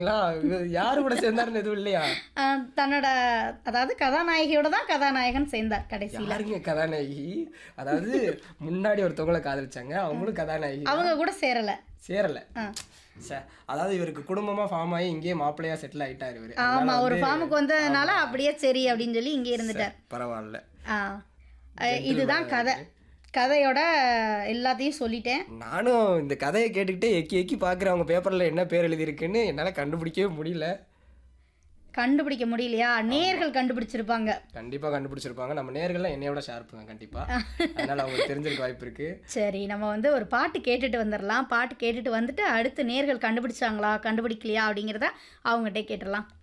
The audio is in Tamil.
இவர் யாரு கூட சேர்ந்தாருன்னு எதுவும் இல்லையா ஆஹ் தன்னோட அதாவது கதாநாயகியோட தான் கதாநாயகன் சேர்ந்தார் கடைசியில் யாருங்க கதாநாயகி அதாவது முன்னாடி ஒருத்தவங்கள காதலிச்சாங்க அவங்களும் கதாநாயகி அவங்க கூட சேரலை சேரல ஆ. சே அதாவது இவருக்கு குடும்பமா ஃபார்ம் ஆகி இங்கேயே மாப்பிள்ளையா செட்டில் ஆயிட்டாரு இவரு ஆமா ஒரு ஃபார்முக்கு வந்ததுனால அப்படியே சரி அப்படின்னு சொல்லி இங்கே இருந்துட்டார் பரவாயில்ல ஆ அஹ் இதுதான் கதை கதையோட எல்லாத்தையும் சொல்லிட்டேன் நானும் இந்த கதையை கேட்டுக்கிட்டே எக்கி எக்கி பார்க்குறேன் அவங்க பேப்பரில் என்ன பேர் எழுதியிருக்குன்னு என்னால் கண்டுபிடிக்கவே முடியல கண்டுபிடிக்க முடியலையா நேர்கள் கண்டுபிடிச்சிருப்பாங்க கண்டிப்பாக கண்டுபிடிச்சிருப்பாங்க நம்ம நேர்கள்லாம் என்னையோட ஷார்ப்புங்க கண்டிப்பாக அதனால் அவங்களுக்கு தெரிஞ்சிருக்க வாய்ப்பு இருக்குது சரி நம்ம வந்து ஒரு பாட்டு கேட்டுட்டு வந்துடலாம் பாட்டு கேட்டுட்டு வந்துட்டு அடுத்து நேர்கள் கண்டுபிடிச்சாங்களா கண்டுபிடிக்கலையா அப்படிங்கிறத அவங்ககிட்ட கேட்டுடலாம்